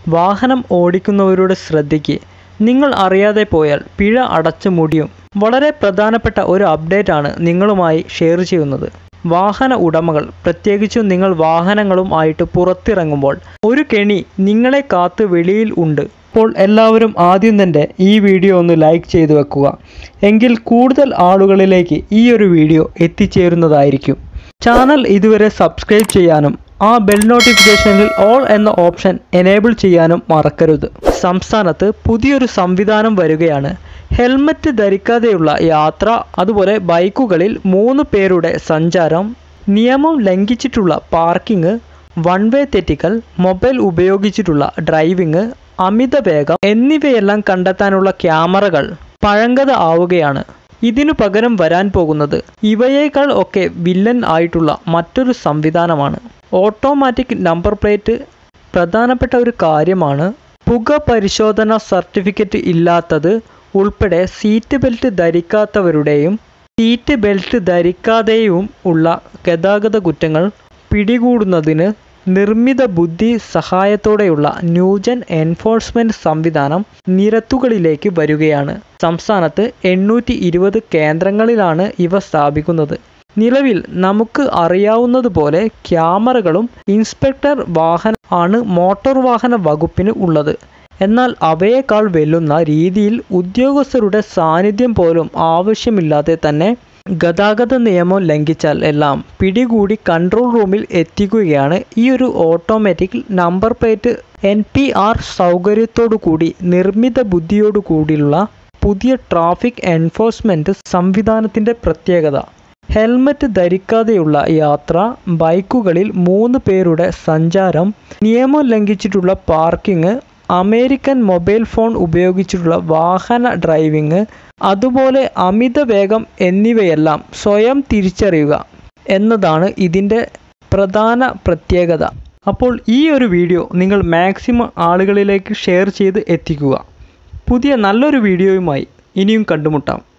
വാഹനം ഓടിക്കുന്നവരുടെ ശ്രദ്ധയ്ക്ക് നിങ്ങൾ അറിയാതെ പോയാൽ പിഴ അടച്ചു മുടിയും വളരെ പ്രധാനപ്പെട്ട ഒരു അപ്ഡേറ്റ് ആണ് നിങ്ങളുമായി ഷെയർ ചെയ്യുന്നത് വാഹന ഉടമകൾ പ്രത്യേകിച്ചും നിങ്ങൾ വാഹനങ്ങളും ആയിട്ട് പുറത്തിറങ്ങുമ്പോൾ ഒരു കെണി നിങ്ങളെ കാത്ത് വെളിയിൽ ഉണ്ട് അപ്പോൾ എല്ലാവരും ആദ്യം തന്നെ ഈ വീഡിയോ ഒന്ന് ലൈക്ക് ചെയ്തു വെക്കുക എങ്കിൽ കൂടുതൽ ആളുകളിലേക്ക് ഈ ഒരു വീഡിയോ എത്തിച്ചേരുന്നതായിരിക്കും ചാനൽ ഇതുവരെ സബ്സ്ക്രൈബ് ചെയ്യാനും ആ ബെൽ നോട്ടിഫിക്കേഷനിൽ ഓൾ എന്ന ഓപ്ഷൻ എനേബിൾ ചെയ്യാനും മറക്കരുത് സംസ്ഥാനത്ത് പുതിയൊരു സംവിധാനം വരികയാണ് ഹെൽമറ്റ് ധരിക്കാതെയുള്ള യാത്ര അതുപോലെ ബൈക്കുകളിൽ മൂന്ന് പേരുടെ സഞ്ചാരം നിയമം ലംഘിച്ചിട്ടുള്ള പാർക്കിംഗ് വൺ വേ തെറ്റിക്കൽ മൊബൈൽ ഉപയോഗിച്ചിട്ടുള്ള ഡ്രൈവിംഗ് അമിത വേഗം എന്നിവയെല്ലാം കണ്ടെത്താനുള്ള ക്യാമറകൾ പഴങ്കത ആവുകയാണ് ഇതിനു പകരം വരാൻ പോകുന്നത് ഇവയേക്കാൾ ഒക്കെ വില്ലൻ ആയിട്ടുള്ള മറ്റൊരു സംവിധാനമാണ് ഓട്ടോമാറ്റിക് നമ്പർ പ്ലേറ്റ് പ്രധാനപ്പെട്ട ഒരു കാര്യമാണ് പുക പരിശോധന സർട്ടിഫിക്കറ്റ് ഇല്ലാത്തത് ഉൾപ്പെടെ സീറ്റ് ബെൽറ്റ് ധരിക്കാത്തവരുടെയും സീറ്റ് ബെൽറ്റ് ധരിക്കാതെയും ഉള്ള ഗതാഗത കുറ്റങ്ങൾ പിടികൂടുന്നതിന് നിർമ്മിത ബുദ്ധി സഹായത്തോടെയുള്ള ന്യൂജൻ എൻഫോഴ്സ്മെന്റ് സംവിധാനം നിരത്തുകളിലേക്ക് വരികയാണ് സംസ്ഥാനത്ത് എണ്ണൂറ്റി ഇരുപത് കേന്ദ്രങ്ങളിലാണ് ഇവ സ്ഥാപിക്കുന്നത് നിലവിൽ നമുക്ക് അറിയാവുന്നതുപോലെ ക്യാമറകളും ഇൻസ്പെക്ടർ വാഹന ആണ് മോട്ടോർ വാഹന വകുപ്പിന് ഉള്ളത് എന്നാൽ അവയേക്കാൾ വെല്ലുന്ന രീതിയിൽ ഉദ്യോഗസ്ഥരുടെ സാന്നിധ്യം പോലും ആവശ്യമില്ലാതെ തന്നെ ഗതാഗത നിയമം ലംഘിച്ചാൽ എല്ലാം പിടികൂടി കൺട്രോൾ റൂമിൽ എത്തിക്കുകയാണ് ഈ ഒരു automatic number plate N P R സൗകര്യത്തോടു കൂടി നിർമ്മിത ബുദ്ധിയോടു കൂടിയുള്ള പുതിയ ട്രാഫിക് എൻഫോഴ്സ്മെൻറ്റ് സംവിധാനത്തിൻ്റെ പ്രത്യേകത ഹെൽമറ്റ് ധരിക്കാതെയുള്ള യാത്ര ബൈക്കുകളിൽ മൂന്ന് പേരുടെ സഞ്ചാരം നിയമം ലംഘിച്ചിട്ടുള്ള പാർക്കിംഗ് അമേരിക്കൻ മൊബൈൽ ഫോൺ ഉപയോഗിച്ചിട്ടുള്ള വാഹന ഡ്രൈവിംഗ് അതുപോലെ അമിത വേഗം എന്നിവയെല്ലാം സ്വയം തിരിച്ചറിയുക എന്നതാണ് ഇതിൻ്റെ പ്രധാന പ്രത്യേകത അപ്പോൾ ഈ ഒരു വീഡിയോ നിങ്ങൾ മാക്സിമം ആളുകളിലേക്ക് ഷെയർ ചെയ്ത് എത്തിക്കുക പുതിയ നല്ലൊരു വീഡിയോയുമായി ഇനിയും കണ്ടുമുട്ടാം